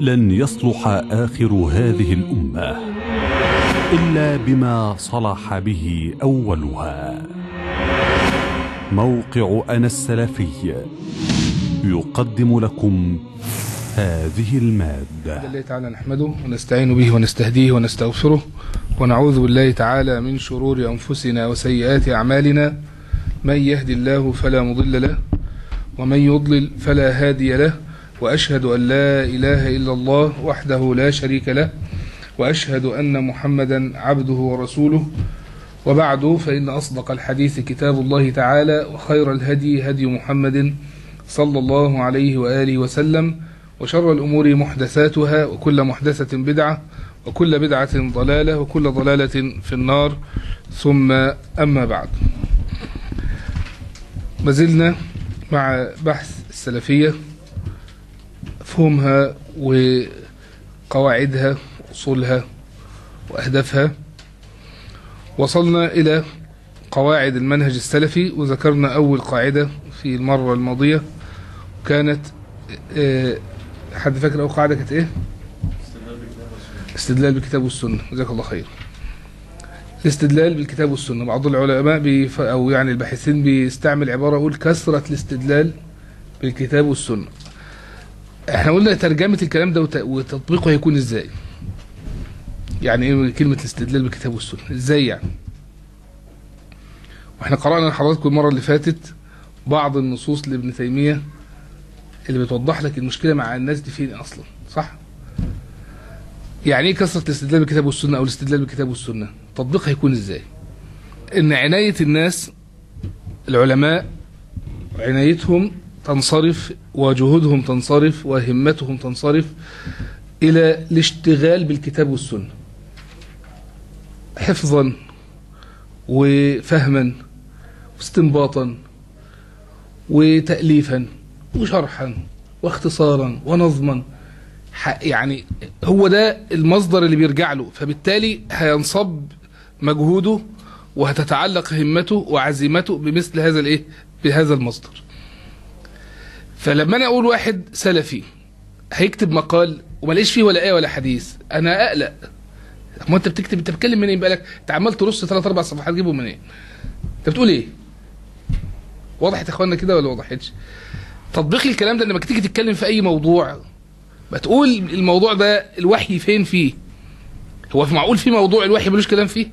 لن يصلح آخر هذه الأمة إلا بما صلح به أولها موقع أنا السلفي يقدم لكم هذه المادة الله تعالى نحمده ونستعين به ونستهديه ونستغفره ونعوذ بالله تعالى من شرور أنفسنا وسيئات أعمالنا من يهدي الله فلا مضل له ومن يضلل فلا هادي له وأشهد أن لا إله إلا الله وحده لا شريك له وأشهد أن محمدا عبده ورسوله وبعد فإن أصدق الحديث كتاب الله تعالى وخير الهدي هدي محمد صلى الله عليه وآله وسلم وشر الأمور محدثاتها وكل محدثة بدعة وكل بدعة ضلالة وكل ضلالة في النار ثم أما بعد ما زلنا مع بحث السلفية مفهومها وقواعدها وأصولها وأهدافها وصلنا إلى قواعد المنهج السلفي وذكرنا أول قاعدة في المرة الماضية كانت آه، حد فاكر أول قاعدة كانت إيه؟ استدلال بالكتاب والسنة جزاك الله خير الاستدلال بالكتاب والسنة بعض العلماء بيف... أو يعني الباحثين بيستعمل عبارة يقول كثرة الاستدلال بالكتاب والسنة احنا قلنا ترجمة الكلام ده وت... وتطبيقه هيكون ازاي يعني ايه كلمة الاستدلال بالكتاب والسنة ازاي يعني واحنا قرأنا لحضراتكم المرة اللي فاتت بعض النصوص لابن تيمية اللي بتوضح لك المشكلة مع الناس دي فين اصلا صح يعني ايه كثرة الاستدلال بالكتاب والسنة او الاستدلال بالكتاب والسنة تطبيقها هيكون ازاي ان عناية الناس العلماء عنايتهم تنصرف وجهودهم تنصرف وهمتهم تنصرف الى الاشتغال بالكتاب والسنة حفظا وفهما واستنباطا وتأليفا وشرحا واختصارا ونظما ح- يعني هو ده المصدر اللي بيرجع له فبالتالي هينصب مجهوده وهتتعلق همته وعزيمته بمثل هذا الايه بهذا المصدر فلما انا اقول واحد سلفي هيكتب مقال وما لقيش فيه ولا ايه ولا حديث انا اقلق ما انت بتكتب انت بتتكلم منين بقالك انت عمال ترص ثلاث اربع صفحات تجيبهم منين انت بتقول ايه وضحت يا اخوانا كده ولا وضحتش تطبيق الكلام ده لما تيجي تتكلم في اي موضوع ما تقول الموضوع ده الوحي فين فيه هو في معقول في موضوع الوحي ملوش كلام فيه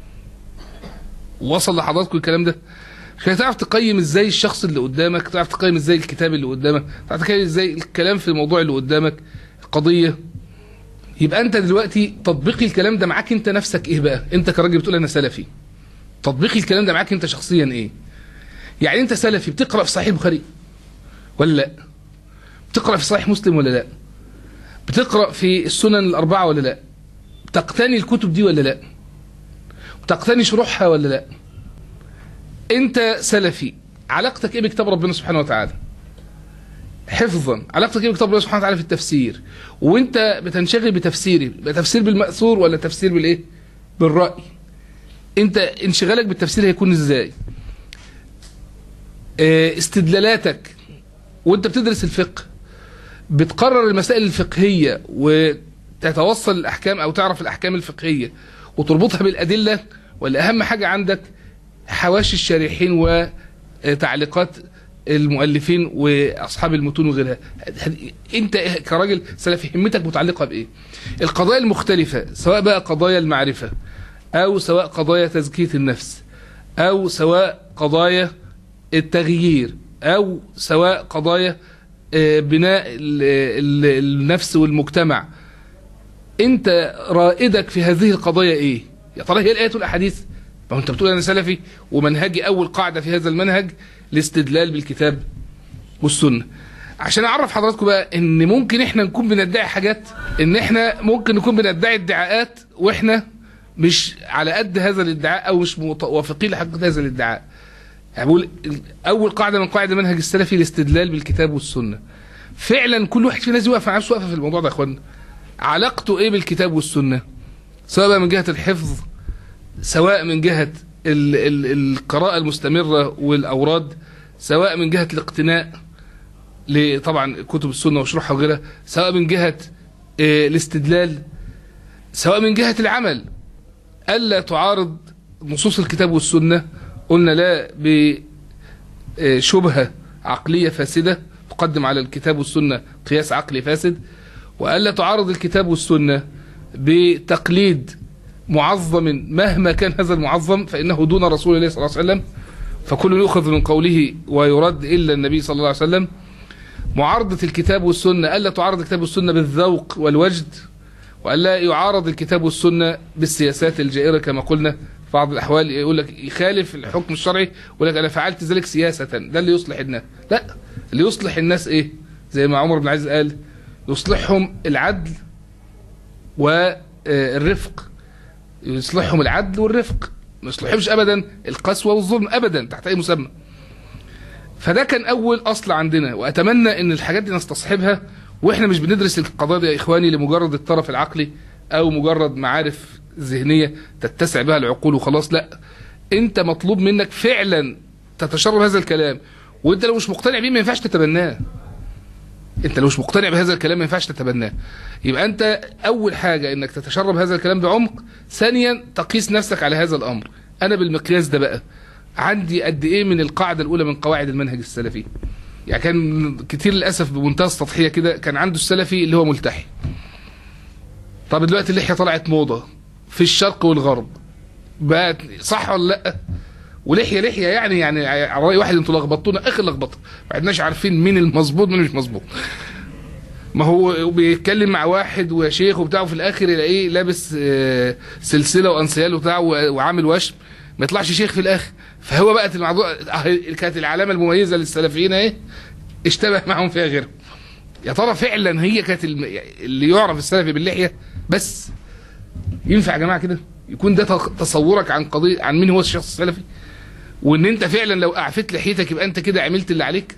وصل لحضراتكم الكلام ده عشان تعرف تقيم ازاي الشخص اللي قدامك تعرف تقيم ازاي الكتاب اللي قدامك تعرف تقيم ازاي الكلام في الموضوع اللي قدامك القضية يبقى انت دلوقتي تطبيق الكلام ده معاك انت نفسك ايه بقى انت كراجل بتقول انا سلفي تطبيق الكلام ده معاك انت شخصيا ايه يعني انت سلفي بتقرأ في صحيح البخاري ولا لا بتقرأ في صحيح مسلم ولا لا بتقرأ في السنن الأربعة ولا لا تقتني الكتب دي ولا لا تقتني شروحها ولا لا انت سلفي علاقتك ايه بكتاب ربنا سبحانه وتعالى حفظا علاقتك ايه بكتاب ربنا سبحانه وتعالى في التفسير وانت بتنشغل بتفسيره يبقى تفسير بالمأثور ولا تفسير بالايه بالرأي انت انشغالك بالتفسير هيكون ازاي اه، استدلالاتك وانت بتدرس الفقه بتقرر المسائل الفقهية وتتوصل الأحكام أو تعرف الأحكام الفقهية وتربطها بالأدلة ولا أهم حاجة عندك حواشي الشارحين وتعليقات المؤلفين وأصحاب المتون وغيرها أنت كراجل سلفي همتك متعلقة بإيه القضايا المختلفة سواء بقى قضايا المعرفة أو سواء قضايا تزكية النفس أو سواء قضايا التغيير أو سواء قضايا آه، بناء ال- ال- النفس والمجتمع انت رائدك في هذه القضايا ايه يا ترى هي الايات والاحاديث ما هو انت بتقول انا سلفي ومنهجي اول قاعده في هذا المنهج الاستدلال بالكتاب والسنه عشان اعرف حضراتكم بقى ان ممكن احنا نكون بندعي حاجات ان احنا ممكن نكون بندعي ادعاءات واحنا مش على قد هذا الادعاء او مش موافقين لحقيقه هذا الادعاء يعني بقول اول قاعده من قواعد المنهج السلفي الاستدلال بالكتاب والسنه فعلا كل واحد فينا لازم يوقف مع نفسه وقفه في الموضوع ده يا اخوانا علاقته ايه بالكتاب والسنه سواء بقى من جهه الحفظ سواء من جهه ال ال القراءه المستمره والاوراد سواء من جهه الاقتناء لطبعا كتب السنه وشروحها وغيرها سواء من جهه آه، الاستدلال سواء من جهة العمل ألا تعارض نصوص الكتاب والسنة قلنا لا بشبهة عقلية فاسدة تقدم على الكتاب والسنة قياس عقلي فاسد وألا تعارض الكتاب والسنة بتقليد معظم مهما كان هذا المعظم فإنه دون رسول الله صلى الله عليه وسلم فكل يؤخذ من قوله ويرد إلا النبي صلى الله عليه وسلم معارضة الكتاب والسنة ألا تعارض الكتاب والسنة بالذوق والوجد وألا يعارض الكتاب والسنة بالسياسات الجائرة كما قلنا في بعض الأحوال يقول لك يخالف الحكم الشرعي يقول لك أنا فعلت ذلك سياسة ده اللي يصلح الناس لا اللي يصلح الناس إيه زي ما عمر بن العزيز قال يصلحهم العدل والرفق يصلحهم العدل والرفق ما يصلحهمش أبدا القسوة والظلم أبدا تحت أي مسمى فده كان اول اصل عندنا واتمنى ان الحاجات دي نستصحبها واحنا مش بندرس القضايا دي يا اخواني لمجرد الطرف العقلي او مجرد معارف ذهنيه تتسع بها العقول وخلاص لا انت مطلوب منك فعلا تتشرب هذا الكلام وانت لو مش مقتنع بيه ما ينفعش تتبناه انت لو مش مقتنع بهذا الكلام ما ينفعش تتبناه يبقى انت اول حاجه انك تتشرب هذا الكلام بعمق ثانيا تقيس نفسك على هذا الامر انا بالمقياس ده بقى عندي قد ايه من القاعده الاولى من قواعد المنهج السلفي يعني كان كتير للاسف بمنتهى السطحيه كده كان عنده السلفي اللي هو ملتحي طب دلوقتي اللحيه طلعت موضه في الشرق والغرب بقت صح ولا لا ولحيه لحيه يعني يعني على راي واحد انتوا لخبطونا اخر لخبطه ما عدناش عارفين مين المظبوط مين مش مظبوط ما هو بيتكلم مع واحد وشيخ وبتاع وفي الاخر يلاقيه لابس آه، سلسله وانسيال وبتاع و- وعامل وشم ما يطلعش شيخ في الاخر فهو بقت الموضوع آه، كانت العلامه المميزه للسلفيين ايه اشتبه معهم فيها غيرهم يا ترى فعلا هي كانت الم- اللي يعرف السلفي باللحيه بس ينفع يا جماعه كده يكون ده تص- تصورك عن قضيه عن مين هو الشخص السلفي وان انت فعلا لو اعفيت لحيتك يبقى انت كده عملت اللي عليك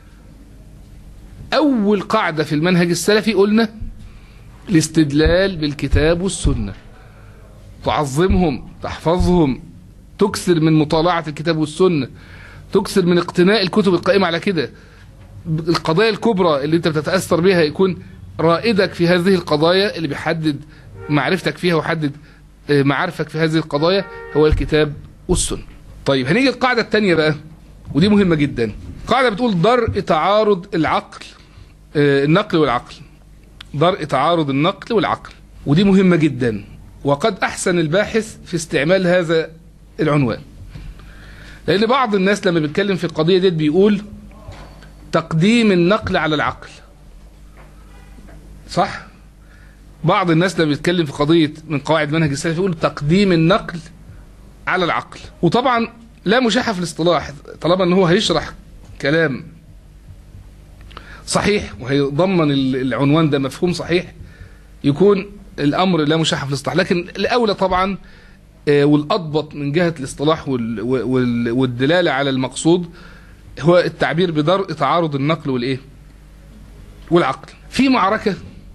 اول قاعده في المنهج السلفي قلنا الاستدلال بالكتاب والسنه تعظمهم تحفظهم تكثر من مطالعه الكتاب والسنه تكثر من اقتناء الكتب القائمه على كده القضايا الكبرى اللي انت بتتاثر بها يكون رائدك في هذه القضايا اللي بيحدد معرفتك فيها ويحدد آه، معارفك في هذه القضايا هو الكتاب والسنه طيب هنيجي القاعده الثانيه بقى ودي مهمه جدا قاعده بتقول درء تعارض العقل آه، النقل والعقل درء تعارض النقل والعقل ودي مهمه جدا وقد احسن الباحث في استعمال هذا العنوان لان بعض الناس لما بيتكلم في القضيه ديت بيقول تقديم النقل على العقل صح بعض الناس لما بيتكلم في قضيه من قواعد منهج السلف يقول تقديم النقل على العقل وطبعا لا مشاحه في الاصطلاح طالما ان هو هيشرح كلام صحيح وهيضمن ال- العنوان ده مفهوم صحيح يكون الامر لا مشاحه في الاصطلاح لكن الاولى طبعا آه، والاضبط من جهه الاصطلاح وال- وال- والدلاله على المقصود هو التعبير بدرء تعارض النقل والايه والعقل في معركه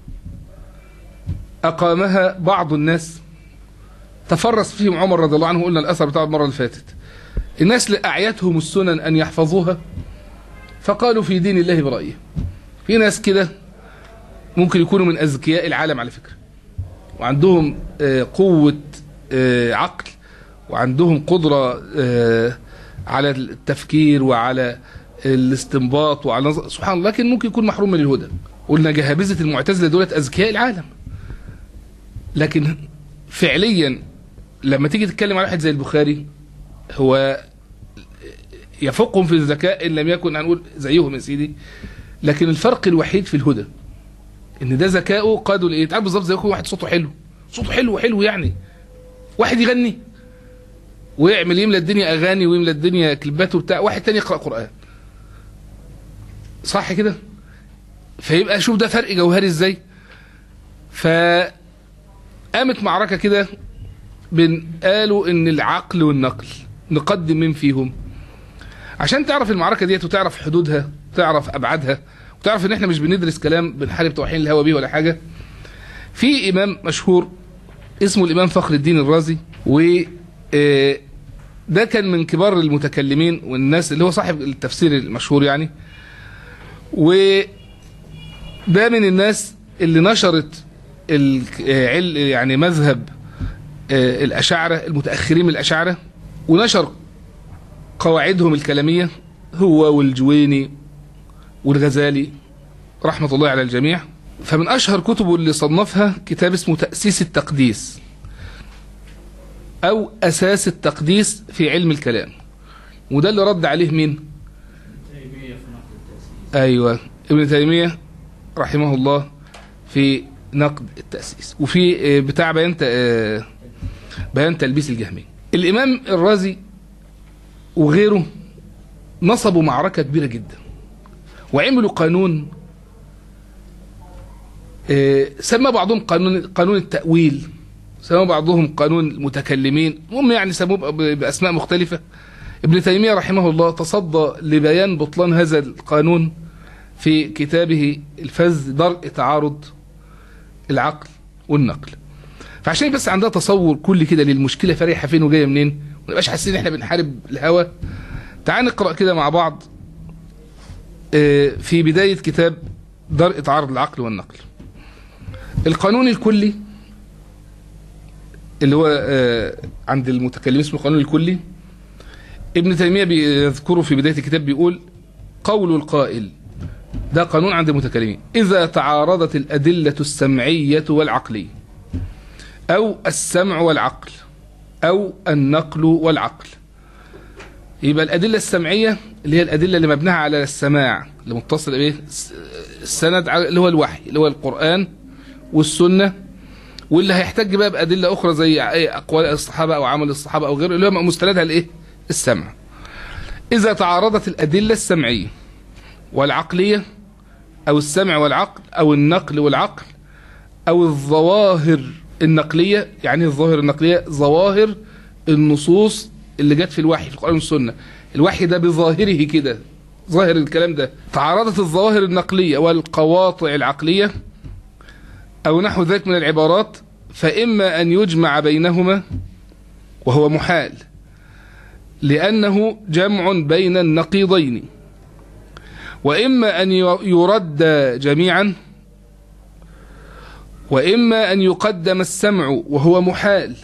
اقامها بعض الناس تفرس فيهم عمر رضي الله عنه قلنا الاثر بتاع المره اللي فاتت الناس اللي اعيتهم السنن ان يحفظوها فقالوا في دين الله برايه في ناس كده ممكن يكونوا من اذكياء العالم على فكره وعندهم آه، قوه آه، عقل وعندهم قدره آه، على التفكير وعلى الاستنباط وعلى نظر سبحان الله لكن ممكن يكون محروم من الهدى قلنا جهابذه المعتزله دولت اذكياء العالم لكن فعليا لما تيجي تتكلم على واحد زي البخاري هو يفوقهم في الذكاء ان لم يكن هنقول زيهم يا سيدي لكن الفرق الوحيد في الهدى ان ده ذكائه قادوا لايه تعال بالظبط زي يكون واحد صوته حلو صوته حلو حلو يعني واحد يغني ويعمل يملى الدنيا اغاني ويملى الدنيا كليبات وبتاع واحد تاني يقرا قران صح كده فيبقى شوف ده فرق جوهري ازاي فقامت معركه كده بين قالوا ان العقل والنقل نقدم مين فيهم عشان تعرف المعركه ديت وتعرف حدودها تعرف ابعادها وتعرف ان احنا مش بندرس كلام بنحارب توحيد الهوى بيه ولا حاجه في امام مشهور اسمه الامام فخر الدين الرازي و آه، ده كان من كبار المتكلمين والناس اللي هو صاحب التفسير المشهور يعني و ده من الناس اللي نشرت العل يعني مذهب آه، الأشاعرة المتأخرين من الأشاعرة ونشر قواعدهم الكلامية هو والجويني والغزالي رحمة الله على الجميع فمن أشهر كتبه اللي صنفها كتاب اسمه تأسيس التقديس أو أساس التقديس في علم الكلام وده اللي رد عليه مين؟ أيوة ابن تيمية رحمه الله في نقد التأسيس وفي آه، بتاع بيان ت- آه، بيان تلبيس الجهمية الإمام الرازي وغيره نصبوا معركة كبيرة جدا وعملوا قانون آه، سمى بعضهم قانون قانون التأويل سمى بعضهم قانون المتكلمين هم يعني سموه ب- بأسماء مختلفة ابن تيمية رحمه الله تصدى لبيان بطلان هذا القانون في كتابه الفز درء تعارض العقل والنقل فعشان بس عندها تصور كل كده للمشكلة فريحة فين وجاية منين ما نبقاش حاسين ان احنا بنحارب الهوى تعال نقرأ كده مع بعض آه، في بداية كتاب درء تعارض العقل والنقل القانون الكلي اللي هو آه، عند المتكلم اسمه القانون الكلي ابن تيمية بيذكره في بداية الكتاب بيقول قول القائل ده قانون عند المتكلمين إذا تعارضت الأدلة السمعية والعقلية أو السمع والعقل أو النقل والعقل يبقى الأدلة السمعية اللي هي الأدلة اللي مبناها على السماع اللي متصل بإيه الس- السند على- اللي هو الوحي اللي هو القرآن والسنة واللي هيحتج بقى بأدلة أخرى زي إيه أقوال الصحابة أو عمل الصحابة أو غيره اللي هو مستندها الإيه السمع إذا تعارضت الأدلة السمعية والعقلية أو السمع والعقل أو النقل والعقل أو الظواهر النقلية يعني الظواهر النقلية ظواهر النصوص اللي جت في الوحي في القرآن والسنة الوحي ده بظاهره كده ظاهر الكلام ده تعارضت الظواهر النقلية والقواطع العقلية أو نحو ذلك من العبارات فإما أن يجمع بينهما وهو محال لأنه جمع بين النقيضين وإما أن يرد جميعا وإما أن يقدم السمع وهو محال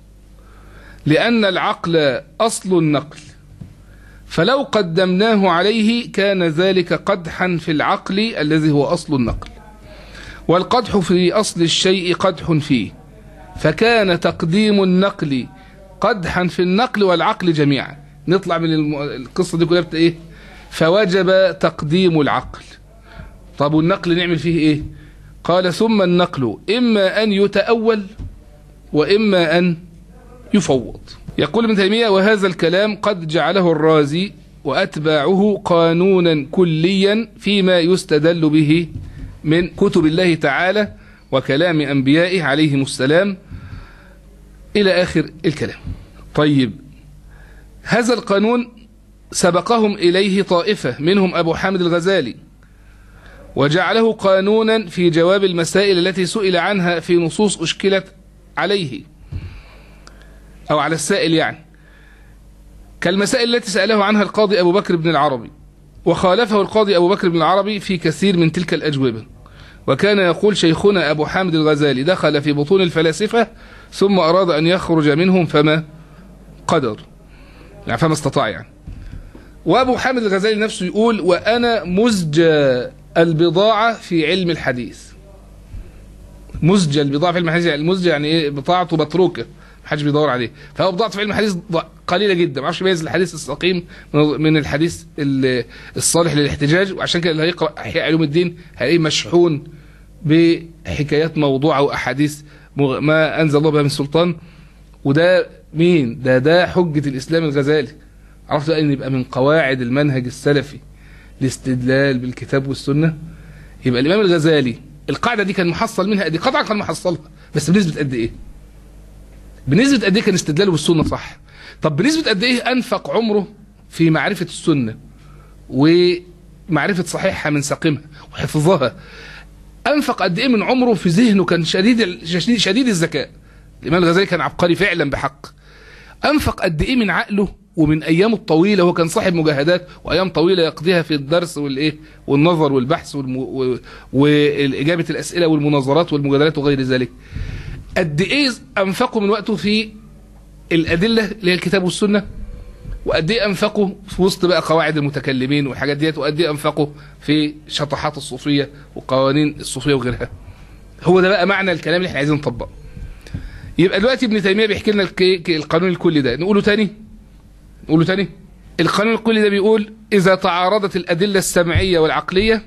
لأن العقل أصل النقل فلو قدمناه عليه كان ذلك قدحا في العقل الذي هو أصل النقل والقدح في أصل الشيء قدح فيه فكان تقديم النقل قدحا في النقل والعقل جميعا نطلع من الم- القصة دي كلها بت- ايه فوجب تقديم العقل طب والنقل نعمل فيه ايه قال ثم النقل اما ان يتأول واما ان يفوض يقول ابن تيمية وهذا الكلام قد جعله الرازي وأتباعه قانونا كليا فيما يستدل به من كتب الله تعالى وكلام أنبيائه عليهم السلام إلى آخر الكلام طيب هذا القانون سبقهم إليه طائفة منهم أبو حامد الغزالي وجعله قانونا في جواب المسائل التي سئل عنها في نصوص أشكلت عليه أو على السائل يعني كالمسائل التي سأله عنها القاضي أبو بكر بن العربي وخالفه القاضي أبو بكر بن العربي في كثير من تلك الأجوبة وكان يقول شيخنا أبو حامد الغزالي دخل في بطون الفلاسفة ثم أراد أن يخرج منهم فما قدر يعني فما استطاع يعني وأبو حامد الغزالي نفسه يقول وأنا مزج البضاعة في علم الحديث مزج البضاعة في علم الحديث يعني المزج يعني إيه بضاعته متروكة محدش بيدور عليه فهو بضاعته في علم الحديث ض- قليلة جدا ما عرفش يميز الحديث السقيم من- من الحديث ال- الصالح للاحتجاج وعشان كده اللي هيقرأ أحياء علوم الدين هيلاقيه مشحون بحكايات موضوعة وأحاديث مغ- ما أنزل الله بها من سلطان وده مين ده ده حجة الإسلام الغزالي عرفت بقى ان يبقى من قواعد المنهج السلفي الاستدلال بالكتاب والسنة يبقى الإمام الغزالي القاعدة دي كان محصل منها دي قطعا كان محصلها بس بنسبة قد إيه بنسبة قد إيه كان استدلاله بالسنة صح طب بنسبة قد إيه أنفق عمره في معرفة السنة ومعرفة صحيحها من سقيمها وحفظها أنفق قد إيه من عمره في ذهنه كان شديد شديد, شديد الذكاء الإمام الغزالي كان عبقري فعلا بحق انفق قد ايه من عقله ومن ايامه الطويله هو كان صاحب مجاهدات وايام طويله يقضيها في الدرس والايه والنظر والبحث والم... و... واجابه الاسئله والمناظرات والمجادلات وغير ذلك قد ايه انفقوا من وقته في الادله اللي هي الكتاب والسنه وقد ايه انفقوا في وسط بقى قواعد المتكلمين والحاجات ديت وقد ايه انفقوا في شطحات الصوفيه وقوانين الصوفيه وغيرها هو ده بقى معنى الكلام اللي احنا عايزين نطبقه يبقى دلوقتي ابن تيميه بيحكي لنا الك- القانون الكلي ده نقوله تاني نقوله تاني القانون الكلي ده بيقول اذا تعارضت الادله السمعيه والعقليه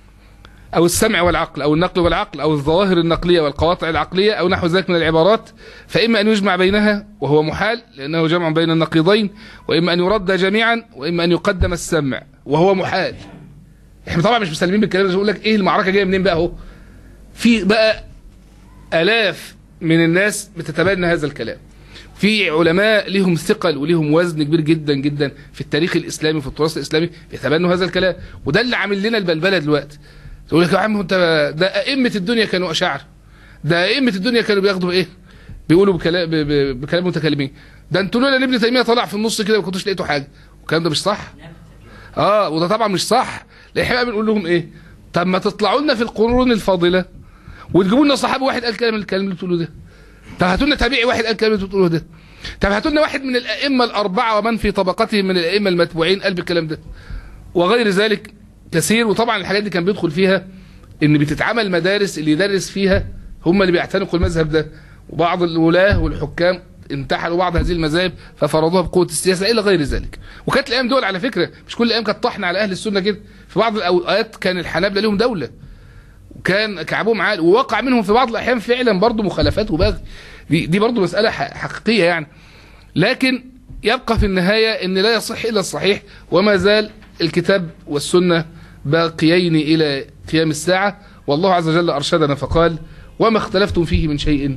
او السمع والعقل او النقل والعقل او الظواهر النقليه والقواطع العقليه او نحو ذلك من العبارات فاما ان يجمع بينها وهو محال لانه جمع بين النقيضين واما ان يرد جميعا واما ان يقدم السمع وهو محال احنا طبعا مش مسلمين بالكلام ده يقول لك ايه المعركه جايه منين بقى اهو في بقى الاف من الناس بتتبنى هذا الكلام في علماء لهم ثقل ولهم وزن كبير جدا جدا في التاريخ الاسلامي وفي التراث الاسلامي بيتبنوا هذا الكلام وده اللي عامل لنا البلبله دلوقتي تقول لك يا عم انت ده ائمه الدنيا كانوا اشاعره ده ائمه الدنيا كانوا بياخدوا ايه بيقولوا بكلام ب- ب- بكلام متكلمين ده انتوا لولا ان ابن تيميه طلع في النص كده ما كنتوش لقيتوا حاجه والكلام ده مش صح اه وده طبعا مش صح لان احنا بقى بنقول لهم ايه طب ما تطلعوا لنا في القرون الفاضله وتجيبوا لنا صحابي واحد قال كلام الكلام اللي بتقولوه ده طب هاتوا لنا تابعي واحد قال الكلام اللي بتقولوه ده طب هاتوا لنا واحد من الائمه الاربعه ومن في طبقتهم من الائمه المتبوعين قال بالكلام ده وغير ذلك كثير وطبعا الحاجات دي كان بيدخل فيها ان بتتعمل مدارس اللي يدرس فيها هم اللي بيعتنقوا المذهب ده وبعض الولاه والحكام انتحلوا بعض هذه المذاهب ففرضوها بقوه السياسه الى غير ذلك وكانت الايام دول على فكره مش كل الايام كانت طحن على اهل السنه كده في بعض الاوقات كان الحنابله لهم دوله وكان كعبهم عالي ووقع منهم في بعض الاحيان فعلا برضه مخالفات وبغي دي, دي برضه مساله ح- حقيقيه يعني لكن يبقى في النهايه ان لا يصح الا الصحيح وما زال الكتاب والسنه باقيين الى قيام الساعه والله عز وجل ارشدنا فقال وما اختلفتم فيه من شيء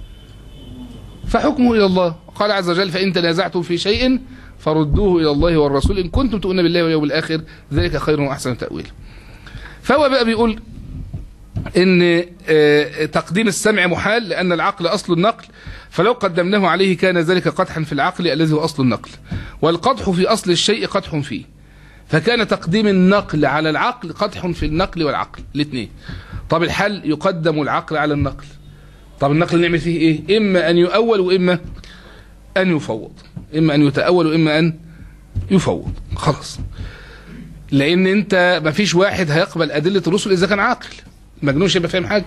فحكمه الى الله قال عز وجل فان تنازعتم في شيء فردوه الى الله والرسول ان كنتم تؤمنون بالله واليوم الاخر ذلك خير واحسن تاويل فهو بقى بيقول ان آه، تقديم السمع محال لان العقل اصل النقل فلو قدمناه عليه كان ذلك قدحا في العقل الذي هو اصل النقل والقدح في اصل الشيء قدح فيه فكان تقديم النقل على العقل قدح في النقل والعقل الاثنين طب الحل يقدم العقل على النقل طب النقل نعمل فيه ايه اما ان يؤول واما ان يفوض اما ان يتاول واما ان يفوض خلاص لان انت ما فيش واحد هيقبل ادله الرسل اذا كان عاقل مجنون مش هيبقى فاهم حاجه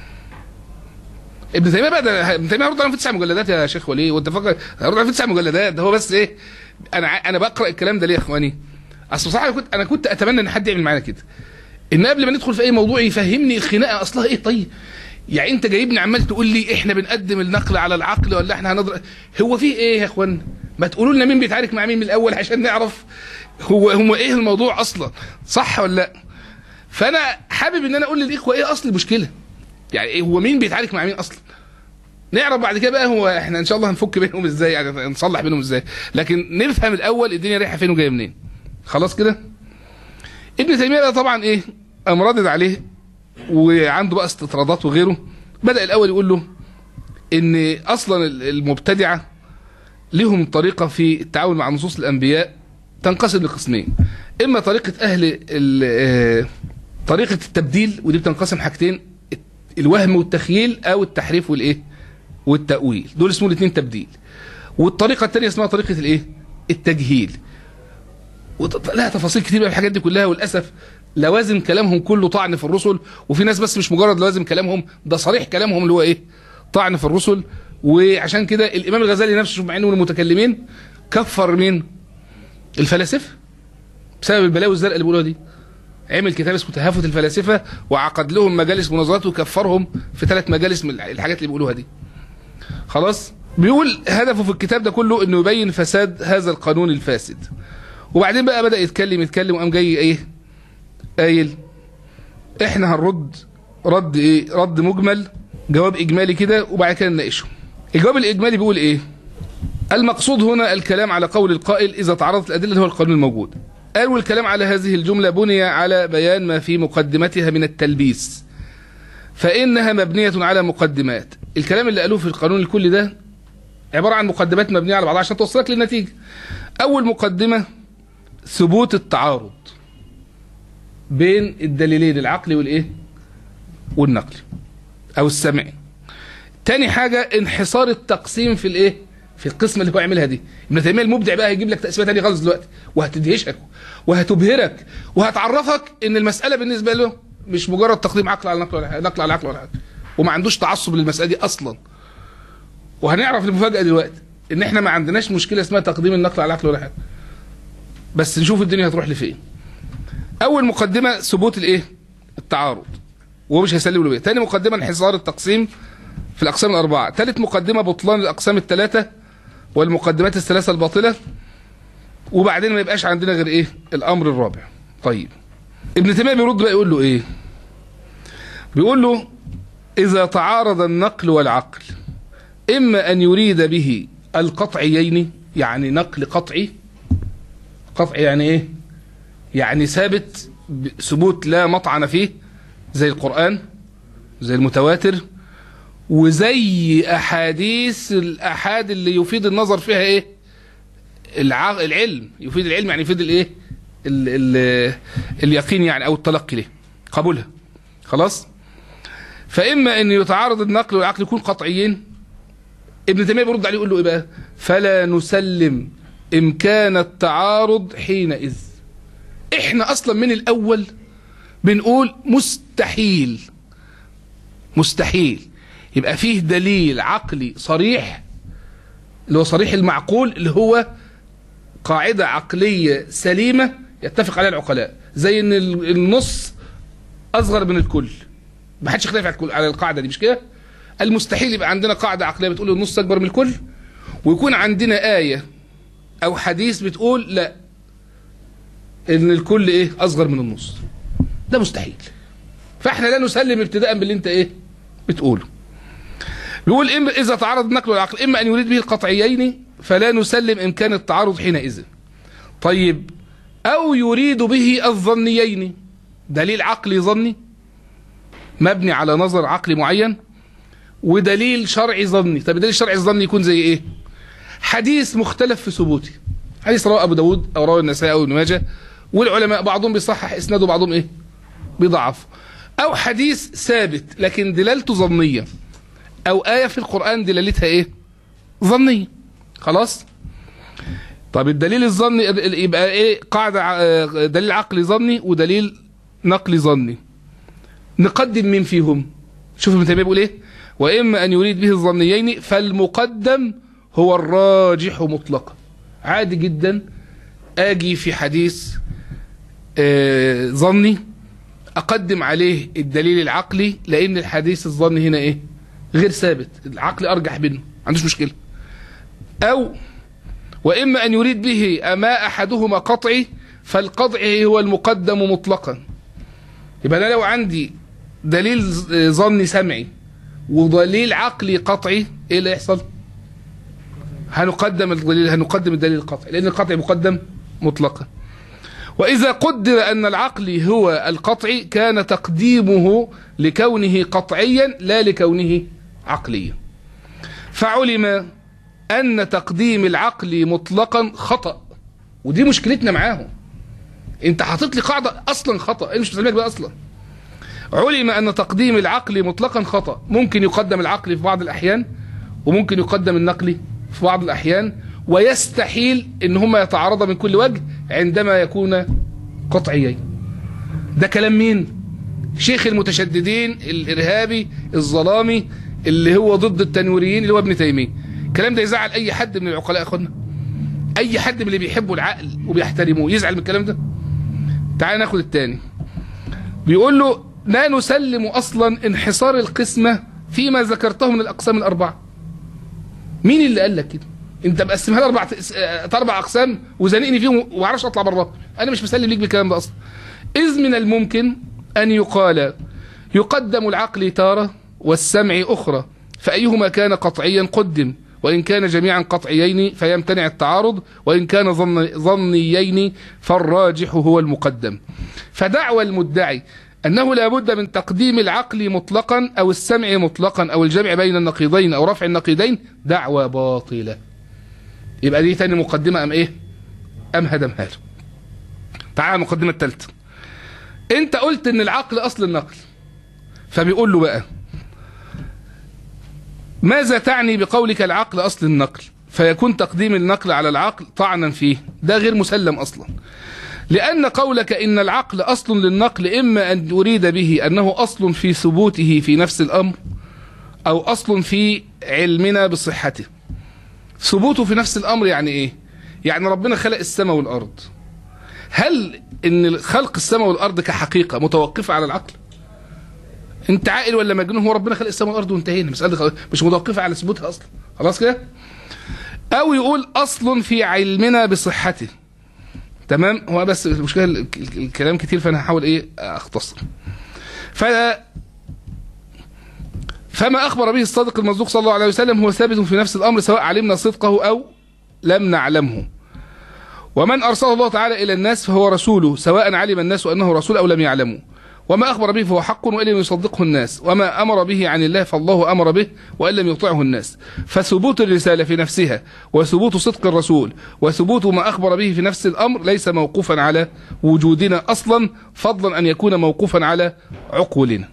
ابن تيميه بقى ده ابن تيميه هيرد عليهم في تسع مجلدات يا شيخ وليه وانت فاكر هيرد عليهم في تسع مجلدات ده هو بس ايه انا ع- انا بقرا الكلام ده ليه يا اخواني اصل بصراحه أنا كنت انا كنت اتمنى ان حد يعمل معانا كده ان قبل ما ندخل في اي موضوع يفهمني الخناقه اصلها ايه طيب يعني انت جايبني عمال تقول لي احنا بنقدم النقل على العقل ولا احنا هنضرب هو في ايه يا اخوان ما تقولوا لنا مين بيتعارك مع مين من الاول عشان نعرف هو هو ايه الموضوع اصلا صح ولا لا فانا حابب ان انا اقول للاخوه ايه اصل المشكله يعني ايه هو مين بيتعارك مع مين اصلا نعرف بعد كده بقى هو احنا ان شاء الله هنفك بينهم ازاي يعني نصلح بينهم ازاي لكن نفهم الاول الدنيا رايحه فين وجايه منين خلاص كده ابن تيميه بقى طبعا ايه قام رادد عليه وعنده بقى استطرادات وغيره بدا الاول يقول له ان اصلا المبتدعه لهم طريقه في التعامل مع نصوص الانبياء تنقسم لقسمين اما طريقه اهل ال- آه، طريقه التبديل ودي بتنقسم حاجتين الوهم والتخييل او التحريف والايه والتاويل دول اسمهم الاثنين تبديل والطريقه الثانيه اسمها طريقه الايه التجهيل وط- لها تفاصيل كتير بقى في الحاجات دي كلها وللاسف لوازم كلامهم كله طعن في الرسل وفي ناس بس مش مجرد لوازم كلامهم ده صريح كلامهم اللي هو ايه طعن في الرسل وعشان كده الامام الغزالي نفسه شوف مع انه من المتكلمين كفر مين الفلاسفه بسبب البلاوي الزرقاء اللي بيقولوها دي عمل كتاب اسمه تهافت الفلاسفه وعقد لهم مجالس مناظرات وكفرهم في ثلاث مجالس من الحاجات اللي بيقولوها دي خلاص بيقول هدفه في الكتاب ده كله انه يبين فساد هذا القانون الفاسد وبعدين بقى بدا يتكلم يتكلم وقام جاي ايه قايل احنا هنرد رد ايه رد مجمل جواب اجمالي كده وبعد كده نناقشه الجواب الاجمالي بيقول ايه المقصود هنا الكلام على قول القائل اذا تعرضت الادله هو القانون الموجود قال والكلام على هذه الجمله بني على بيان ما في مقدمتها من التلبيس فانها مبنيه على مقدمات الكلام اللي قالوه في القانون الكلي ده عباره عن مقدمات مبنيه على بعضها عشان توصلك للنتيجه اول مقدمه ثبوت التعارض بين الدليلين العقلي والايه والنقلي او السمعي تاني حاجه انحصار التقسيم في الايه في القسمه اللي هو يعملها دي ابن تيميه المبدع بقى هيجيب لك تقسيمه ثانيه خالص دلوقتي وهتدهشك وهتبهرك وهتعرفك ان المساله بالنسبه له مش مجرد تقديم عقل على نقل ولا حاجه نقل على عقل ولا حاجه وما عندوش تعصب للمساله دي اصلا وهنعرف المفاجاه دلوقتي ان احنا ما عندناش مشكله اسمها تقديم النقل على العقل ولا حاجه بس نشوف الدنيا هتروح لفين اول مقدمه ثبوت الايه التعارض وهو مش هيسلم له بيه تاني مقدمه انحصار التقسيم في الاقسام الاربعه ثالث مقدمه بطلان الاقسام الثلاثه والمقدمات الثلاثه الباطله وبعدين ما يبقاش عندنا غير ايه الامر الرابع طيب ابن تيميه بيرد بقى يقول له ايه بيقول له اذا تعارض النقل والعقل اما ان يريد به القطعيين يعني نقل قطعي قطعي يعني ايه يعني ثابت ثبوت لا مطعن فيه زي القرآن زي المتواتر وزي أحاديث الأحاد اللي يفيد النظر فيها إيه الع... العلم يفيد العلم يعني يفيد الإيه ال... ال... اليقين يعني أو التلقي له قبولها خلاص فإما أن يتعارض النقل والعقل يكون قطعيين ابن تيمية بيرد عليه يقول له إيه بقى فلا نسلم إمكان التعارض حينئذ إحنا أصلا من الأول بنقول مستحيل مستحيل يبقى فيه دليل عقلي صريح اللي هو صريح المعقول اللي هو قاعدة عقلية سليمة يتفق عليها العقلاء زي ان النص اصغر من الكل ما حدش يختلف على الكل- على القاعدة دي مش كده المستحيل يبقى عندنا قاعدة عقلية بتقول النص اكبر من الكل ويكون عندنا آية او حديث بتقول لا ان الكل ايه اصغر من النص ده مستحيل فاحنا لا نسلم ابتداء باللي انت ايه بتقوله بيقول إما اذا تعارض النقل والعقل اما ان يريد به القطعيين فلا نسلم امكان التعارض حينئذ طيب او يريد به الظنيين دليل عقلي ظني مبني على نظر عقلي معين ودليل شرعي ظني طب الدليل الشرعي الظني يكون زي ايه حديث مختلف في ثبوته حديث رواه ابو داود او رواه النسائي او ابن ماجه والعلماء بعضهم بيصحح اسناده بعضهم ايه بيضعف او حديث ثابت لكن دلالته ظنيه او ايه في القران دلالتها ايه ظنيه خلاص طب الدليل الظني يبقى ايه قاعده ع- دليل عقلي ظني ودليل نقلي ظني نقدم مين فيهم شوف ابن تيميه بيقول ايه واما ان يريد به الظنيين فالمقدم هو الراجح مطلقا عادي جدا اجي في حديث آه، ظني اقدم عليه الدليل العقلي لان الحديث الظني هنا ايه غير ثابت العقل ارجح منه ما عندوش مشكله او واما ان يريد به اما احدهما قطعي فالقطعي هو المقدم مطلقا يبقى انا لو عندي دليل ز- ظني سمعي ودليل عقلي قطعي ايه اللي يحصل هنقدم الدليل هنقدم الدليل القطعي لان القطعي مقدم مطلقا وإذا قدر أن العقل هو القطعي كان تقديمه لكونه قطعيا لا لكونه عقليا فعلم أن تقديم العقل مطلقا خطأ ودي مشكلتنا معاهم انت حاطط لي قاعدة أصلا خطأ انا مش مسلمك بقى أصلا علم أن تقديم العقل مطلقا خطأ ممكن يقدم العقل في بعض الأحيان وممكن يقدم النقل في بعض الأحيان ويستحيل ان هما يتعارضا من كل وجه عندما يكون قطعيين ده كلام مين شيخ المتشددين الارهابي الظلامي اللي هو ضد التنويريين اللي هو ابن تيميه الكلام ده يزعل اي حد من العقلاء يا اخوانا اي حد من اللي بيحبوا العقل وبيحترموه يزعل من الكلام ده تعال ناخد التاني بيقول له لا نسلم اصلا انحصار القسمه فيما ذكرته من الاقسام الاربعه مين اللي قال لك كده انت مقسمها لي اربع اربع اقسام وزنقني فيهم وما اعرفش اطلع بره انا مش مسلم ليك بالكلام ده اصلا اذ من الممكن ان يقال يقدم العقل تاره والسمع اخرى فايهما كان قطعيا قدم وان كان جميعا قطعيين فيمتنع التعارض وان كان ظن ظنيين فالراجح هو المقدم فدعوى المدعي أنه لا بد من تقديم العقل مطلقا أو السمع مطلقا أو الجمع بين النقيضين أو رفع النقيضين دعوة باطلة يبقى دي تاني مقدمة أم إيه أم هدمها له تعال المقدمة الثالثة أنت قلت إن العقل أصل النقل فبيقول له بقى ماذا تعني بقولك العقل أصل النقل فيكون تقديم النقل على العقل طعنا فيه ده غير مسلم أصلا لأن قولك إن العقل أصل للنقل إما أن يريد به أنه أصل في ثبوته في نفس الأمر أو أصل في علمنا بصحته ثبوته في نفس الأمر يعني إيه يعني ربنا خلق السماء والأرض هل إن خلق السماء والأرض كحقيقة متوقفة على العقل انت عاقل ولا مجنون هو ربنا خلق السماء والارض وانتهينا مساله مش متوقفه على ثبوتها اصلا خلاص كده او يقول اصل في علمنا بصحته تمام هو بس المشكله ال- ال- الكلام كتير فانا هحاول ايه اختصر ف فما اخبر به الصادق المصدوق صلى الله عليه وسلم هو ثابت في نفس الامر سواء علمنا صدقه او لم نعلمه ومن ارسله الله تعالى الى الناس فهو رسوله سواء علم الناس انه رسول او لم يعلموا وما أخبر به فهو حق وإن لم يصدقه الناس وما أمر به عن الله فالله أمر به وإن لم يطعه الناس فثبوت الرسالة في نفسها وثبوت صدق الرسول وثبوت ما أخبر به في نفس الأمر ليس موقوفا على وجودنا أصلا فضلا أن يكون موقوفا على عقولنا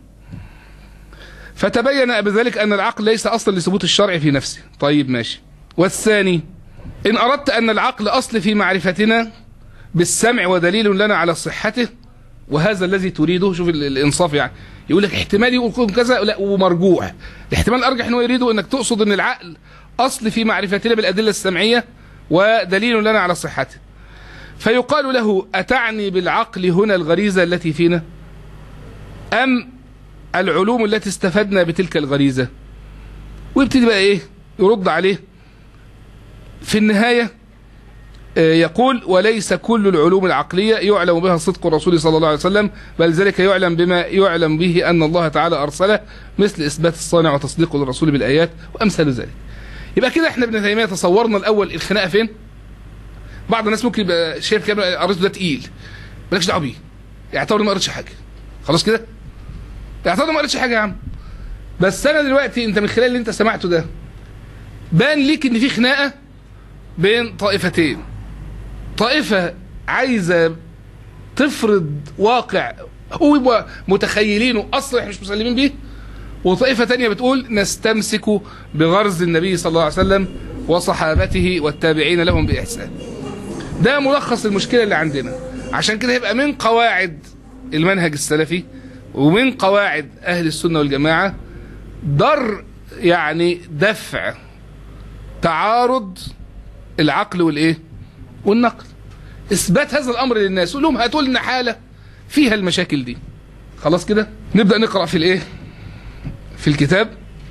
فتبين بذلك أن العقل ليس أصلا لثبوت الشرع في نفسه طيب ماشي والثاني إن أردت أن العقل أصل في معرفتنا بالسمع ودليل لنا على صحته وهذا الذي تريده شوف ال- الانصاف يعني يقول لك احتمال يقول كذا لا ومرجوع الاحتمال الارجح انه يريده انك تقصد ان العقل اصل في معرفتنا بالادله السمعيه ودليل لنا على صحته فيقال له اتعني بالعقل هنا الغريزه التي فينا ام العلوم التي استفدنا بتلك الغريزه ويبتدي بقى ايه يرد عليه في النهايه يقول وليس كل العلوم العقلية يعلم بها صدق الرسول صلى الله عليه وسلم بل ذلك يعلم بما يعلم به أن الله تعالى أرسله مثل إثبات الصانع وتصديقه للرسول بالآيات وأمثال ذلك يبقى كده احنا ابن تيمية تصورنا الأول الخناقة فين بعض الناس ممكن يبقى شايف كده قريته ده تقيل مالكش دعوه بيه اعتبر ما قريتش حاجة خلاص كده اعتبر ما قريتش حاجة يا عم بس أنا دلوقتي أنت من خلال اللي أنت سمعته ده بان ليك إن في خناقة بين طائفتين طائفة عايزة تفرض واقع هو متخيلينه اصلا احنا مش مسلمين بيه وطائفة تانية بتقول نستمسك بغرز النبي صلى الله عليه وسلم وصحابته والتابعين لهم بإحسان ده ملخص المشكلة اللي عندنا عشان كده يبقى من قواعد المنهج السلفي ومن قواعد أهل السنة والجماعة در يعني دفع تعارض العقل والإيه والنقل اثبات هذا الامر للناس قول لهم هاتوا لنا حاله فيها المشاكل دي خلاص كده نبدا نقرا في الايه في الكتاب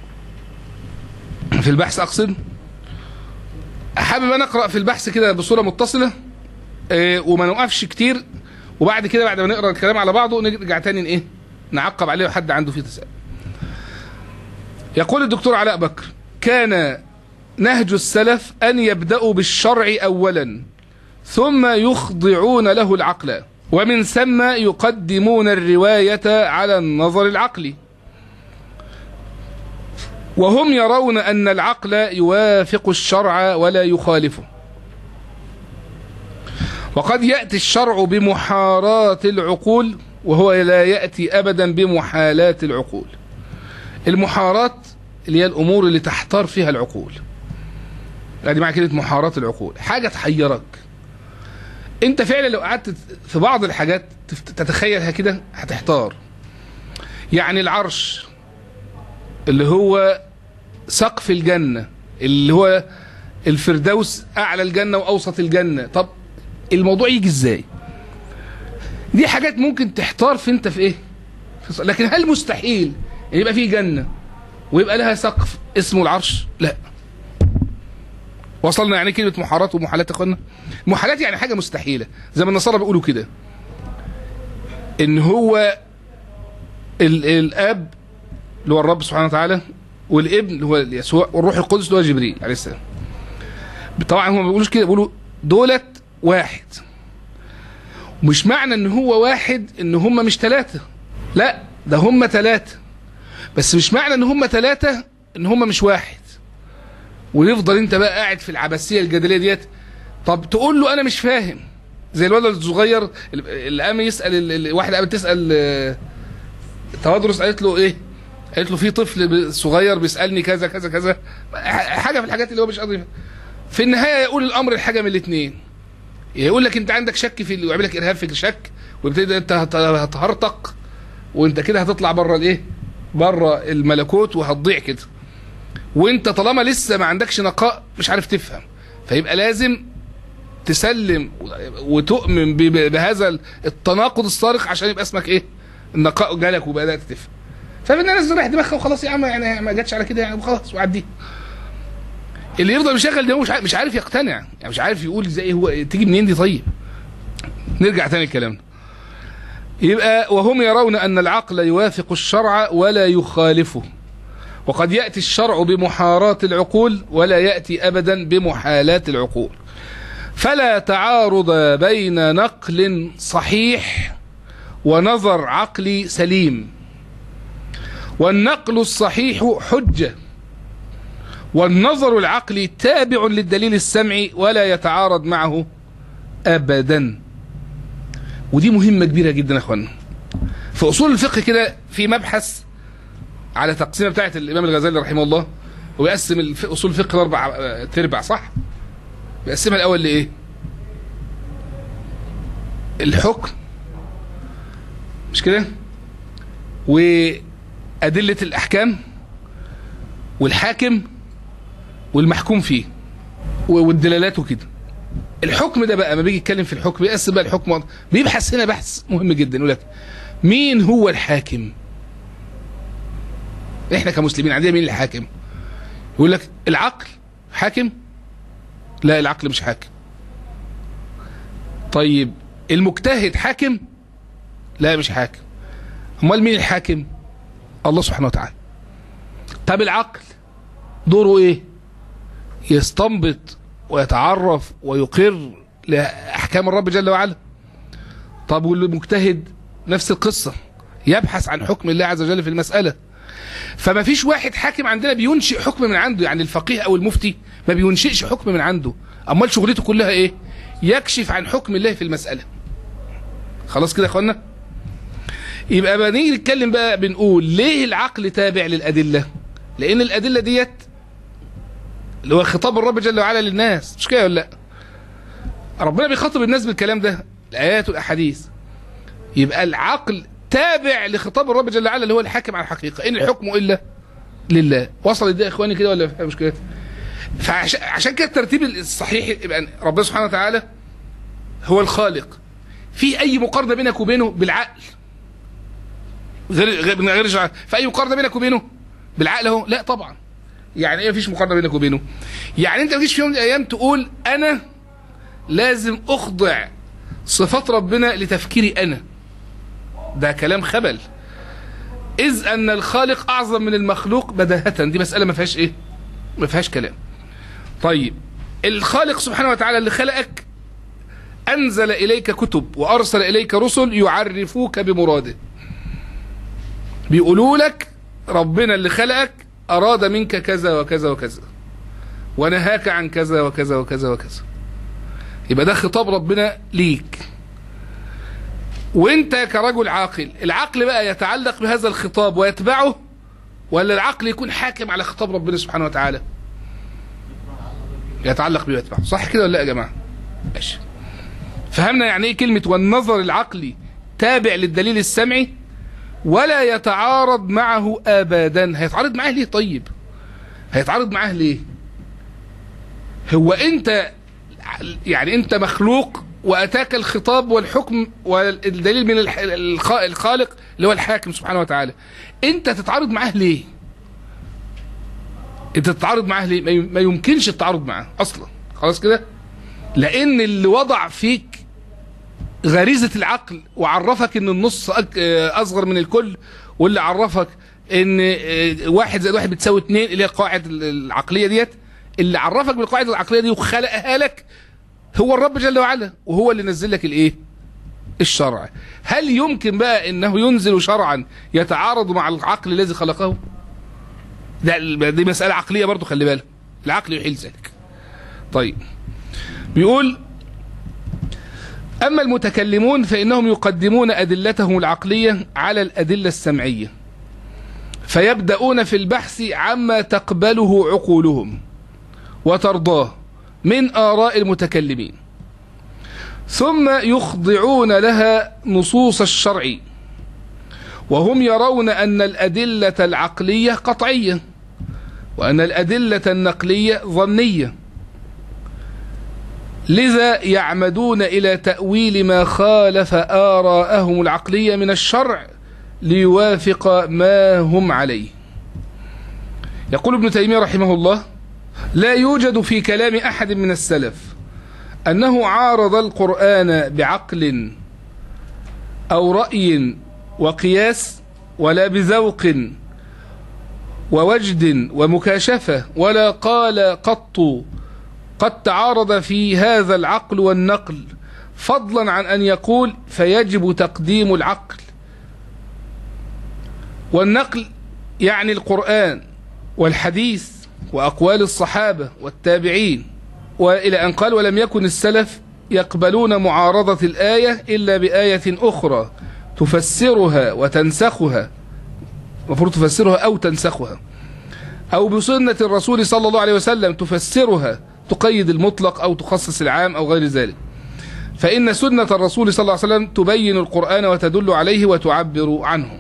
في البحث اقصد حابب انا اقرا في البحث كده بصوره متصله اه وما نوقفش كتير وبعد كده بعد ما نقرا الكلام على بعضه نرجع تاني ايه نعقب عليه وحد عنده فيه تساؤل يقول الدكتور علاء بكر كان نهج السلف ان يبداوا بالشرع اولا ثم يخضعون له العقل ومن ثم يقدمون الرواية على النظر العقلي وهم يرون أن العقل يوافق الشرع ولا يخالفه وقد يأتي الشرع بمحاراة العقول وهو لا يأتي أبدا بمحالات العقول المحارات اللي هي الأمور اللي تحتار فيها العقول يعني معنى كلمة محاراة العقول حاجة تحيرك انت فعلا لو قعدت في بعض الحاجات تتخيلها كده هتحتار يعني العرش اللي هو سقف الجنة اللي هو الفردوس اعلى الجنة واوسط الجنة طب الموضوع يجي ازاي دي حاجات ممكن تحتار في انت في ايه في لكن هل مستحيل ان يبقى في جنة ويبقى لها سقف اسمه العرش لا وصلنا يعني كلمة محارات ومحالات يا اخوانا محالات يعني حاجة مستحيلة زي ما النصارى بيقولوا كده ان هو ال الاب اللي هو الرب سبحانه وتعالى والابن اللي هو يسوع والروح القدس اللي هو جبريل عليه السلام طبعا هم ما بيقولوش كده بيقولوا دولت واحد مش معنى ان هو واحد ان هم مش ثلاثة لا ده هم ثلاثة بس مش معنى ان هم ثلاثة ان هم مش واحد ويفضل انت بقى قاعد في العبثية الجدلية ديت طب تقول له انا مش فاهم زي الولد الصغير اللي قام يسأل ال- ال- واحدة قامت تسأل آه، تودرس قالت له ايه قالت له في طفل صغير بيسألني كذا كذا كذا حاجة في الحاجات اللي هو مش قادر يفهم. في النهاية يقول الامر الحاجة من الاثنين يقول لك انت عندك شك في ويعمل لك ارهاب في الشك ويبتدي انت هت- هتهرطق وانت كده هتطلع بره الايه بره الملكوت وهتضيع كده وانت طالما لسه ما عندكش نقاء مش عارف تفهم فيبقى لازم تسلم وتؤمن ب- بهذا التناقض الصارخ عشان يبقى اسمك ايه النقاء جالك وبدات تفهم ففي الناس تريح دماغها وخلاص يا عم يعني ما جاتش على كده يعني وخلاص وعديها اللي يفضل مشغل دماغه مش عارف- مش عارف يقتنع يعني مش عارف يقول زي هو تيجي منين دي طيب نرجع تاني لكلامنا يبقى وهم يرون أن العقل يوافق الشرع ولا يخالفه وقد يأتي الشرع بمحاراة العقول ولا يأتي أبدا بمحالات العقول فلا تعارض بين نقل صحيح ونظر عقلي سليم والنقل الصحيح حجة والنظر العقلي تابع للدليل السمعي ولا يتعارض معه أبدا ودي مهمة كبيرة جدا يا اخوانا في اصول الفقه كده في مبحث على تقسيمه بتاعت الامام الغزالي رحمه الله ويقسم الف- اصول الفقه لاربع آه، تربع صح بيقسمها الاول لايه الحكم مش كده وادله الاحكام والحاكم والمحكوم فيه و- والدلالات وكده الحكم ده بقى ما بيجي يتكلم في الحكم بيقسم بقى الحكم بيبحث هنا بحث مهم جدا يقول لك مين هو الحاكم احنا كمسلمين عندنا مين الحاكم يقول لك العقل حاكم لا العقل مش حاكم طيب المجتهد حاكم لا مش حاكم امال مين الحاكم الله سبحانه وتعالى طب العقل دوره ايه يستنبط ويتعرف ويقر لأحكام الرب جل وعلا طب والمجتهد نفس القصة يبحث عن حكم الله عز وجل في المسألة فما فيش واحد حاكم عندنا بينشئ حكم من عنده يعني الفقيه أو المفتي ما بينشئش حكم من عنده أمال شغلته كلها إيه يكشف عن حكم الله في المسألة خلاص كده يا اخوانا يبقى بقى نيجي نتكلم بقى بنقول ليه العقل تابع للأدلة لأن الأدلة ديت اللي هو خطاب الرب جل وعلا للناس مش كده ولا لا ربنا بيخاطب الناس بالكلام ده الايات والاحاديث يبقى العقل تابع لخطاب الرب جل وعلا اللي هو الحاكم على الحقيقه ان الحكم الا لله وصل ده يا اخواني كده ولا في مشكله فعشان كده الترتيب الصحيح يبقى ربنا سبحانه وتعالى هو الخالق في اي مقارنه بينك وبينه بالعقل غير غير من غير شرع. في اي مقارنه بينك وبينه بالعقل اهو لا طبعا يعني ايه مفيش مقارنه بينك وبينه يعني انت ما تجيش في يوم من الايام تقول انا لازم اخضع صفات ربنا لتفكيري انا ده كلام خبل اذ ان الخالق اعظم من المخلوق بداهه دي مساله ما فيهاش ايه ما فيهاش كلام طيب الخالق سبحانه وتعالى اللي خلقك انزل اليك كتب وارسل اليك رسل يعرفوك بمراده بيقولوا لك ربنا اللي خلقك أراد منك كذا وكذا وكذا ونهاك عن كذا وكذا وكذا وكذا يبقى ده خطاب ربنا ليك وانت كرجل عاقل العقل بقى يتعلق بهذا الخطاب ويتبعه ولا العقل يكون حاكم على خطاب ربنا سبحانه وتعالى يتعلق به ويتبعه صح كده ولا لا يا جماعه ماشي فهمنا يعني ايه كلمه والنظر العقلي تابع للدليل السمعي ولا يتعارض معه ابدا هيتعارض معاه ليه طيب هيتعارض معاه ليه هو انت يعني انت مخلوق واتاك الخطاب والحكم والدليل من الح- الخ- الخالق اللي هو الحاكم سبحانه وتعالى انت تتعارض معاه ليه انت تتعارض معاه ليه ما ي- ما يمكنش التعارض معاه اصلا خلاص كده لان اللي وضع فيك غريزة العقل وعرفك ان النص أك- آه، اصغر من الكل واللي عرفك ان آه، واحد زائد واحد بتساوي اتنين اللي هي القواعد العقلية ديت اللي عرفك بالقواعد العقلية دي وخلقها لك هو الرب جل وعلا وهو اللي نزل لك الايه الشرع هل يمكن بقى انه ينزل شرعا يتعارض مع العقل الذي خلقه ده دي مسألة عقلية برضو خلي بالك العقل يحيل ذلك طيب بيقول أما المتكلمون فإنهم يقدمون أدلتهم العقلية على الأدلة السمعية فيبدأون في البحث عما تقبله عقولهم وترضاه من آراء المتكلمين ثم يخضعون لها نصوص الشرع وهم يرون أن الأدلة العقلية قطعية وأن الأدلة النقلية ظنية لذا يعمدون إلى تأويل ما خالف آراءهم العقلية من الشرع ليوافق ما هم عليه يقول ابن تيمية رحمه الله لا يوجد في كلام أحد من السلف أنه عارض القرآن بعقل أو رأي وقياس ولا بذوق ووجد ومكاشفة ولا قال قط قد تعارض في هذا العقل والنقل فضلا عن أن يقول فيجب تقديم العقل والنقل يعني القرآن والحديث وأقوال الصحابة والتابعين وإلى أن قال ولم يكن السلف يقبلون معارضة الآية إلا بآية أخرى تفسرها وتنسخها المفروض تفسرها أو تنسخها أو بسنة الرسول صلى الله عليه وسلم تفسرها تقيد المطلق أو تخصص العام أو غير ذلك فإن سنة الرسول صلى الله عليه وسلم تبين القرآن وتدل عليه وتعبر عنه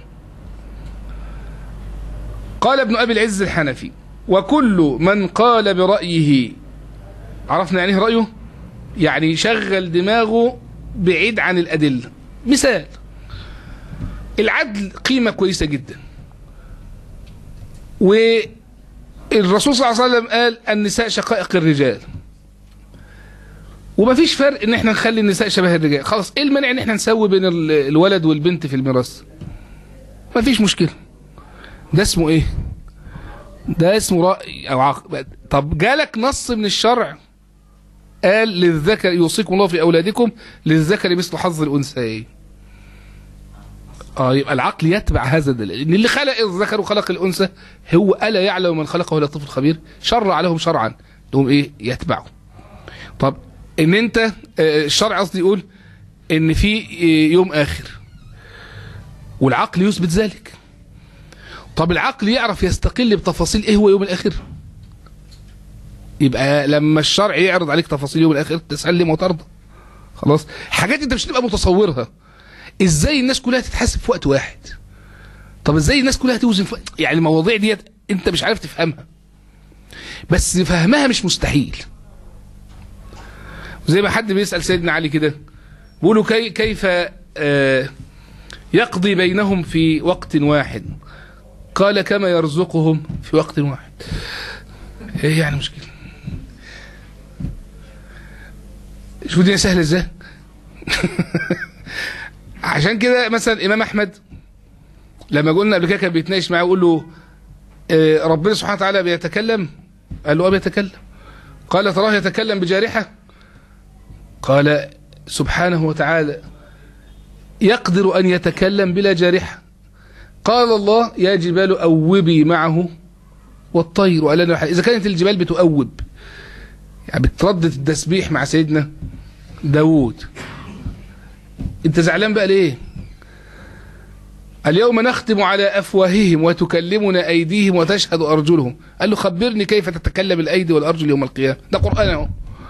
قال ابن أبي العز الحنفي وكل من قال برأيه عرفنا يعني رأيه يعني شغل دماغه بعيد عن الأدلة مثال العدل قيمة كويسة جدا والرسول صلى الله عليه وسلم قال النساء شقائق الرجال ومفيش فرق ان احنا نخلي النساء شبه الرجال خلاص ايه المانع ان احنا نسوي بين الولد والبنت في الميراث مفيش مشكلة ده اسمه ايه ده اسمه رأي او عقل طب جالك نص من الشرع قال للذكر يوصيكم الله في اولادكم للذكر مثل حظ الانثيين اه يبقى العقل يتبع هذا الدليل ان اللي خلق الذكر وخلق الانثى هو الا يعلم من خلقه الا الطفل الخبير شرع لهم شرعا لهم ايه يتبعوا طب ان انت الشرع قصدي يقول ان في يوم اخر والعقل يثبت ذلك طب العقل يعرف يستقل بتفاصيل ايه هو يوم الاخر يبقى لما الشرع يعرض عليك تفاصيل يوم الاخر تسلم وترضى خلاص حاجات انت مش هتبقى متصورها ازاي الناس كلها تتحاسب في وقت واحد طب ازاي الناس كلها توزن في وقت يعني المواضيع ديت انت مش عارف تفهمها بس فهمها مش مستحيل زي ما حد بيسأل سيدنا علي كده بيقولوا كي كيف آه يقضي بينهم في وقت واحد قال كما يرزقهم في وقت واحد ايه يعني مشكلة شوف الدنيا سهلة ازاي عشان كده مثلا امام احمد لما قلنا قبل كده كان بيتناقش معاه ويقول له آه ربنا سبحانه وتعالى بيتكلم قال له اه بيتكلم قال تراه يتكلم بجارحه قال سبحانه وتعالى يقدر ان يتكلم بلا جارحه قال الله يا جبال اوبي معه والطير وقال له اذا كانت الجبال بتؤوب يعني بتردد التسبيح مع سيدنا داوود انت زعلان بقى ليه اليوم نختم على افواههم وتكلمنا ايديهم وتشهد ارجلهم قال له خبرني كيف تتكلم الايدي والارجل يوم القيامه ده قران اهو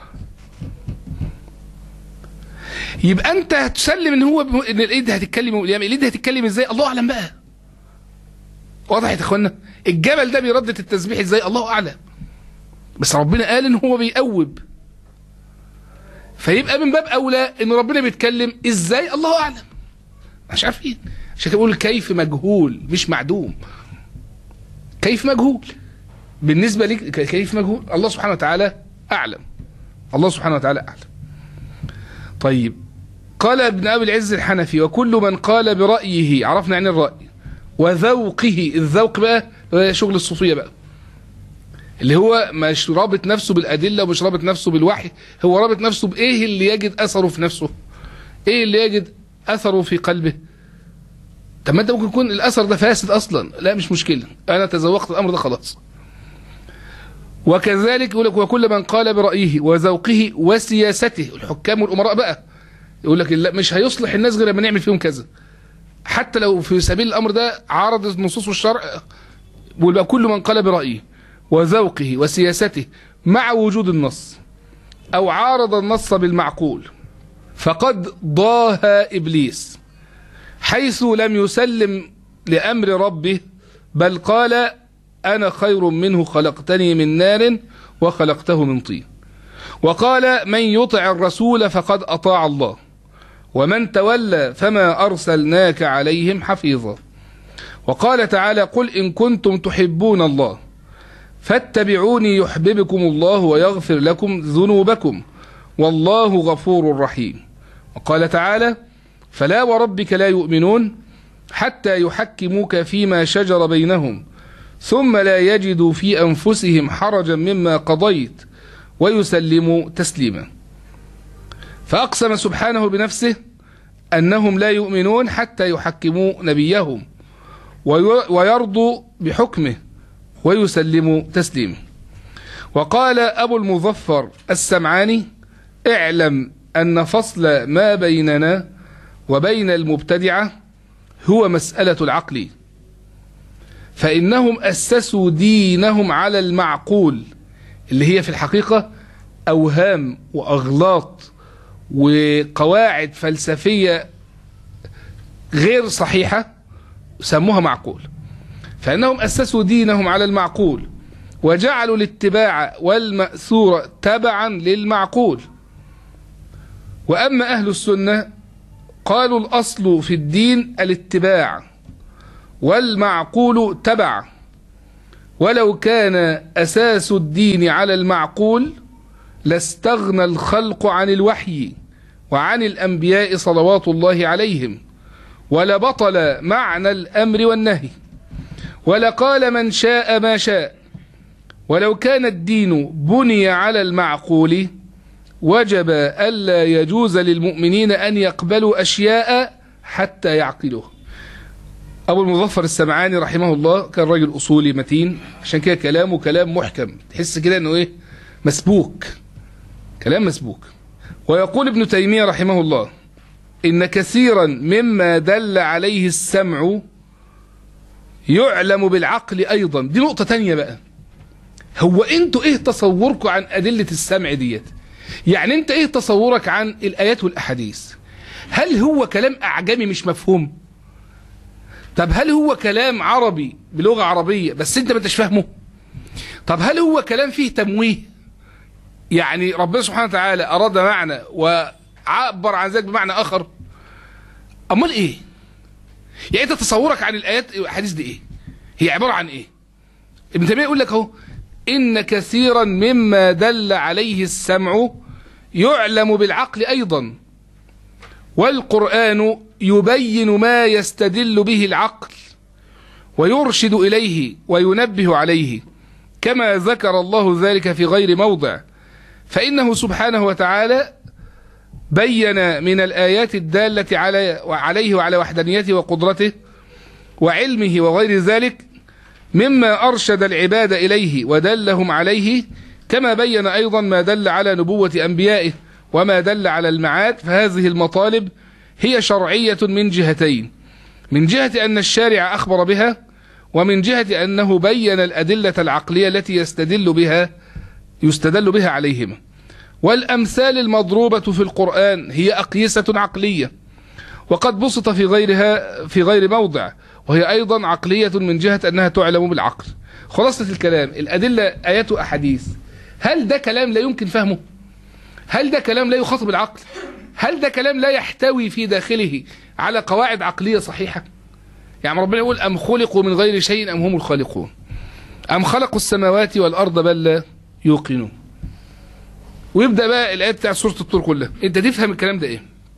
يبقى انت هتسلم ان هو ان الايد هتتكلم يوم القيامه الايد هتتكلم ازاي الله اعلم بقى واضح يا اخوانا الجبل ده بيردد التسبيح ازاي الله اعلم بس ربنا قال ان هو بيقوب فيبقى من باب اولى ان ربنا بيتكلم ازاي الله اعلم مش عارفين عشان كده بقول كيف مجهول مش معدوم كيف مجهول بالنسبه لك كيف مجهول الله سبحانه وتعالى اعلم الله سبحانه وتعالى اعلم طيب قال ابن ابي العز الحنفي وكل من قال برايه عرفنا عن الراي وذوقه الذوق بقى شغل الصوفيه بقى اللي هو مش رابط نفسه بالأدلة ومش رابط نفسه بالوحي هو رابط نفسه بإيه اللي يجد أثره في نفسه إيه اللي يجد اثره في قلبه طب ما انت ممكن يكون الاثر ده فاسد اصلا لا مش مشكله انا تذوقت الامر ده خلاص وكذلك يقول لك وكل من قال برايه وذوقه وسياسته الحكام والامراء بقى يقول لك لا مش هيصلح الناس غير لما نعمل فيهم كذا حتى لو في سبيل الامر ده عارض النصوص والشرع ويبقى كل من قال برايه وذوقه وسياسته مع وجود النص او عارض النص بالمعقول فقد ضاها ابليس حيث لم يسلم لامر ربه بل قال انا خير منه خلقتني من نار وخلقته من طين وقال من يطع الرسول فقد اطاع الله ومن تولى فما ارسلناك عليهم حفيظا وقال تعالى قل ان كنتم تحبون الله فاتبعوني يحببكم الله ويغفر لكم ذنوبكم والله غفور رحيم وقال تعالى فلا وربك لا يؤمنون حتى يحكموك فيما شجر بينهم ثم لا يجدوا في انفسهم حرجا مما قضيت ويسلموا تسليما فاقسم سبحانه بنفسه انهم لا يؤمنون حتى يحكموا نبيهم ويرضوا بحكمه ويسلموا تسليما وقال ابو المظفر السمعاني اعلم ان فصل ما بيننا وبين المبتدعه هو مساله العقل فانهم اسسوا دينهم على المعقول اللي هي في الحقيقه اوهام واغلاط وقواعد فلسفيه غير صحيحه سموها معقول فانهم اسسوا دينهم على المعقول وجعلوا الاتباع والماثور تبعا للمعقول واما اهل السنه قالوا الاصل في الدين الاتباع والمعقول تبع ولو كان اساس الدين على المعقول لاستغنى الخلق عن الوحي وعن الانبياء صلوات الله عليهم ولبطل معنى الامر والنهي ولقال من شاء ما شاء ولو كان الدين بني على المعقول وجب الا يجوز للمؤمنين ان يقبلوا اشياء حتى يعقلوها ابو المظفر السمعاني رحمه الله كان راجل اصولي متين عشان كده كلامه كلام محكم تحس كده انه ايه مسبوك كلام مسبوك ويقول ابن تيميه رحمه الله ان كثيرا مما دل عليه السمع يعلم بالعقل ايضا دي نقطه تانية بقى هو انتوا ايه تصوركم عن ادله السمع ديت يعني انت ايه تصورك عن الايات والاحاديث هل هو كلام اعجمي مش مفهوم طب هل هو كلام عربي بلغه عربيه بس انت ما انتش فاهمه طب هل هو كلام فيه تمويه يعني ربنا سبحانه وتعالى اراد معنى وعبر عن ذلك بمعنى اخر امال ايه يعني انت تصورك عن الايات والاحاديث دي ايه هي عباره عن ايه ابن تيميه يقول لك اهو ان كثيرا مما دل عليه السمع يعلم بالعقل ايضا والقران يبين ما يستدل به العقل ويرشد اليه وينبه عليه كما ذكر الله ذلك في غير موضع فانه سبحانه وتعالى بين من الآيات الدالة على عليه وعلى وحدانيته وقدرته وعلمه وغير ذلك مما أرشد العباد إليه ودلهم عليه كما بين أيضا ما دل على نبوة أنبيائه وما دل على المعاد فهذه المطالب هي شرعية من جهتين من جهة أن الشارع أخبر بها ومن جهة أنه بين الأدلة العقلية التي يستدل بها يستدل بها عليهما والأمثال المضروبة في القرآن هي أقيسة عقلية وقد بسط في غيرها في غير موضع وهي أيضا عقلية من جهة أنها تعلم بالعقل خلاصة الكلام الأدلة آيات وأحاديث هل ده كلام لا يمكن فهمه هل ده كلام لا يخاطب العقل هل ده كلام لا يحتوي في داخله على قواعد عقلية صحيحة يعني ربنا يقول أم خلقوا من غير شيء أم هم الخالقون أم خلقوا السماوات والأرض بل لا يوقنون ويبدا بقى الايات بتاع سوره الطور كلها انت تفهم الكلام ده ايه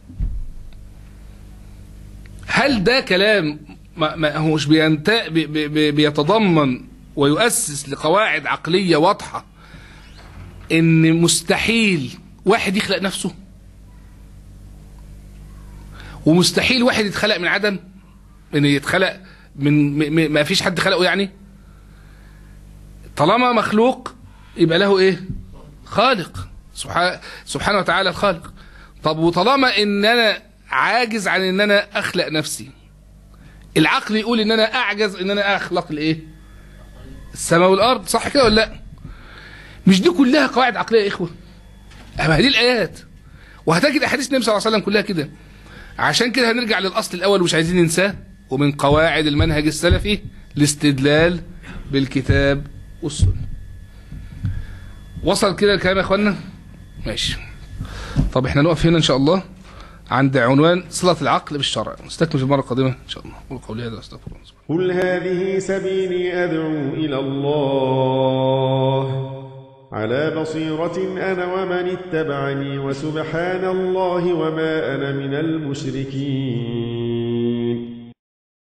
هل ده كلام ما, ما هوش بينت... بي... بي... بيتضمن ويؤسس لقواعد عقليه واضحه ان مستحيل واحد يخلق نفسه ومستحيل واحد يتخلق من عدم ان يتخلق من م- م- ما فيش حد خلقه يعني طالما مخلوق يبقى له ايه خالق سبحانه سبحانه وتعالى الخالق طب وطالما ان انا عاجز عن ان انا اخلق نفسي العقل يقول ان انا اعجز ان انا اخلق الايه السماء والارض صح كده ولا لا مش دي كلها قواعد عقليه يا اخوه اما دي الايات وهتجد احاديث النبي صلى الله عليه وسلم كلها كده عشان كده هنرجع للاصل الاول مش عايزين ننساه ومن قواعد المنهج السلفي الاستدلال بالكتاب والسنه وصل كده الكلام يا اخوانا ماشي طب احنا نقف هنا ان شاء الله عند عنوان صلة العقل بالشرع نستكمل في المرة القادمة إن شاء الله قول قولي هذا واستغفر الله قل هذه سبيلي أدعو إلى الله على بصيرة أنا ومن اتبعني وسبحان الله وما أنا من المشركين